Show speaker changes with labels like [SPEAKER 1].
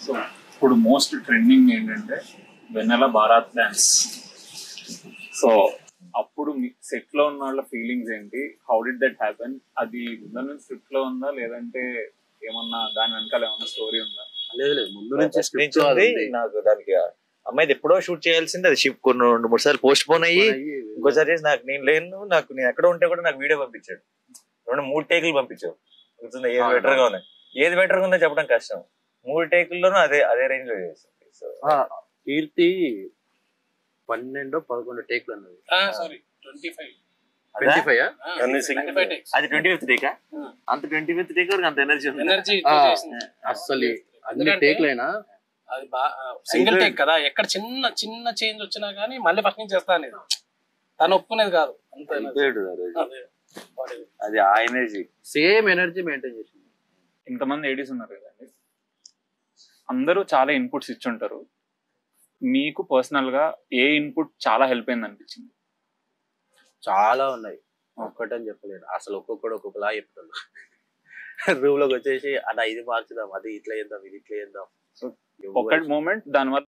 [SPEAKER 1] So ఇప్పుడు most trending ఏంటంటే వెన్నెల Bharat dance so అప్పుడు మీ సెట్ లో ఉన్న వాళ్ళ ఫీలింగ్స్ ఏంటి హౌ డిడ్ దట్ హ్యాపెన్ అది ముందు నుంచి స్క్రిప్ట్ లో ఉందా లేదంటే ఏమన్నా దాని వెనకాల ఏమన్నా స్టోరీ ఉందా
[SPEAKER 2] లేదు లేదు ముందు నుంచి
[SPEAKER 3] First
[SPEAKER 2] script
[SPEAKER 3] నుంచి ఉంది.
[SPEAKER 2] అది ఉంది.
[SPEAKER 3] నాకు దానికి అమ్మాయిది ఎప్పుడో షూట్ చేయాల్సింది అది షిప్ కొన్ని రెండు మూడు సార్లు పోస్ట్ పోన్ అయ్యి ఇంకోసారి చేసి నాకు నేను లేను నాకు నేను ఎక్కడ ఉంటే కూడా నాకు వీడియో పంపించాడు రెండు మూడు టేకులు పంపించావు గుర్తుందా ఏది
[SPEAKER 2] అవును.
[SPEAKER 3] బెటర్ గా ఉన్నాయి ఏది బెటర్ గా ఉందో చెప్పడం కష్టం మూడు టేకుల్లోనూ అదే అదే రేంజ్ లో చేస్తాను సో
[SPEAKER 2] ఆ, కీర్తి పన్నెండు పదకొండు టేక్లు అన్నది
[SPEAKER 4] sorry twenty five
[SPEAKER 2] twenty five
[SPEAKER 5] అన్ని single-
[SPEAKER 4] ట్వంటీ ఫైవ్ టేక్స్
[SPEAKER 3] అది ట్వంటీ ఫిఫ్త్ టేకా
[SPEAKER 4] Hmm.
[SPEAKER 3] అంత ట్వంటీ ఫిఫ్త్ టేక్ వరకు అంత ఎనర్జీ ఉంది
[SPEAKER 4] ఎనర్జీ
[SPEAKER 2] అస్సలు అన్ని
[SPEAKER 4] ఎందుకంటే-
[SPEAKER 2] టేక్లైనా
[SPEAKER 4] అది బాగా సింగిల్ టేక్ కదా ఎక్కడ చిన్న చిన్న చేంజ్ వచ్చినా గానీ మళ్ళీ ఫస్ట్ నుంచి చేస్తా అనేది తను ఒప్పుకునేది కాదు అంత energy.
[SPEAKER 3] అయిపోయాడు ఆ రోజు.
[SPEAKER 4] అదే. వాడి-
[SPEAKER 3] అది ఆ ఎనర్జీ
[SPEAKER 2] సేమ్ ఎనర్జీ మెయింటైన్ చేసింది
[SPEAKER 1] ఇంతమంది ఏడీస్ ఉన్నారు కదండి అందరూ చాలా ఇన్పుట్స్ ఇచ్చుంటారు మీకు పర్సనల్ గా ఏ ఇన్పుట్ చాలా హెల్ప్ అయింది అనిపించింది
[SPEAKER 2] చాలా ఉన్నాయి ఒక్కటని చెప్పలేను అసలు ఒక్కొక్కడు ఒక్కొక్కలా చెప్తాడు రూమ్ లోకి వచ్చేసి అన్న ఇది మార్చుదాం అది ఇట్లా చేద్దాం ఇది ఇట్లా చేద్దాం
[SPEAKER 1] So, ఒకటి మూమెంట్ దాని వల్ల